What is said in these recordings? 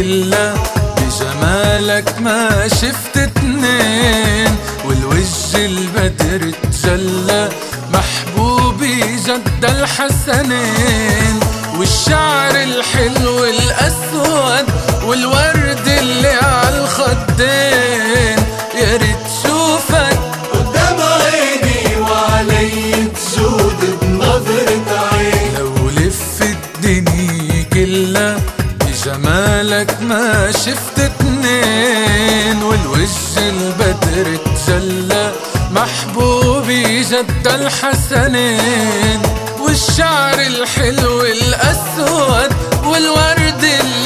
كلها بجمالك ما شفت اتنين والوجه البدر تجلى محبوبي جد الحسنين والشعر الحلو الأسود والورد اللي عالخدين يا ريت شوفك قدام عيني وعلي تجود بنظرة عين لو لف الدنيا كلها بجمالك ما شفت اتنين والوجه البدر تجلى محبوبي جد الحسنين والشعر الحلو الأسود والورد اللي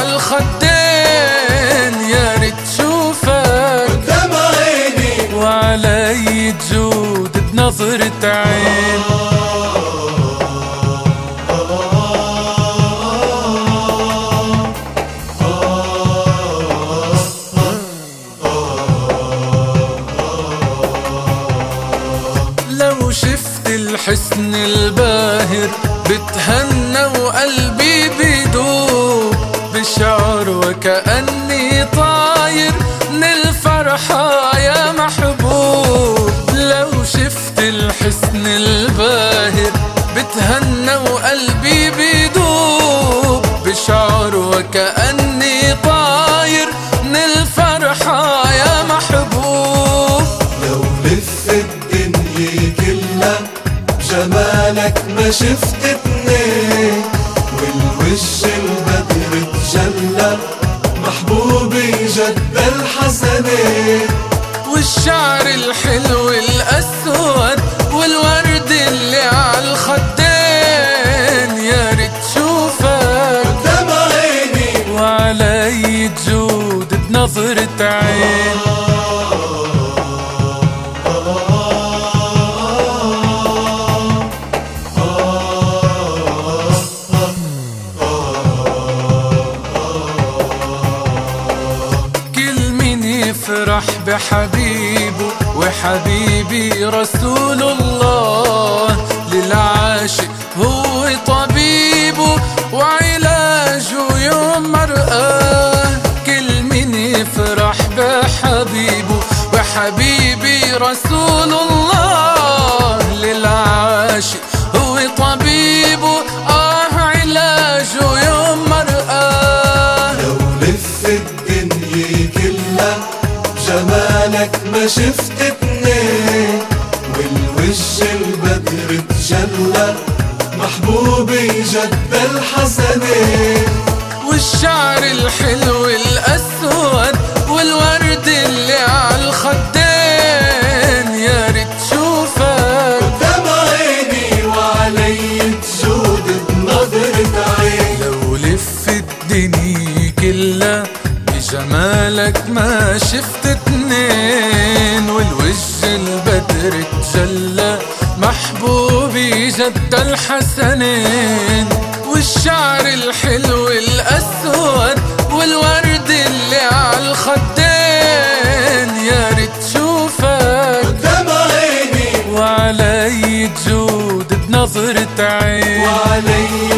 عالخدين يا ريت شوفك قدام عيني وعلي تجود بنظرة عين لو شفت الحسن الباهر بتهنى وقلبي بيدوب بشعر وكأني طاير من الفرحة يا محبوب لو شفت الحسن الباهر بتهنى وقلبي بيدوب بشعر وكأني طاير من الفرحة يا محبوب لو لف الدنيا كلها بجمالك ما شفت اتنين والوش البدر تجلى محبوبي جد الحسنين والشعر الحلو الأسود والورد اللي عالخدين يا ريت شوفك قدام عيني وعلي تجود بنظرة عين كل من يفرح بحبيبه وحبيبي رسول الله للعاشق هو طبيبه وعلاجه يوم مرآه كل من يفرح بحبيبه وحبيبي رسول الله للعاشق هو طبيبه آه علاجه يوم مرآه لو لف الدنيا كلها بجمالك ما شفت اتنين والوش البدر تجلى محبوبي جد الحسنين والشعر الحلو الأسود والورد اللي عالخدين يا ريت شوفك قدام عيني وعلي تجود بنظرة عين لو لف الدنيا كلها بجمالك ما شفت اتنين والوجه البدر تجلى محبوبي جد الحسنين والشعر الحلو الأسود والورد اللي عالخدين يا ريت شوفك قدام عيني وعلي تجود بنظرة عين وعلي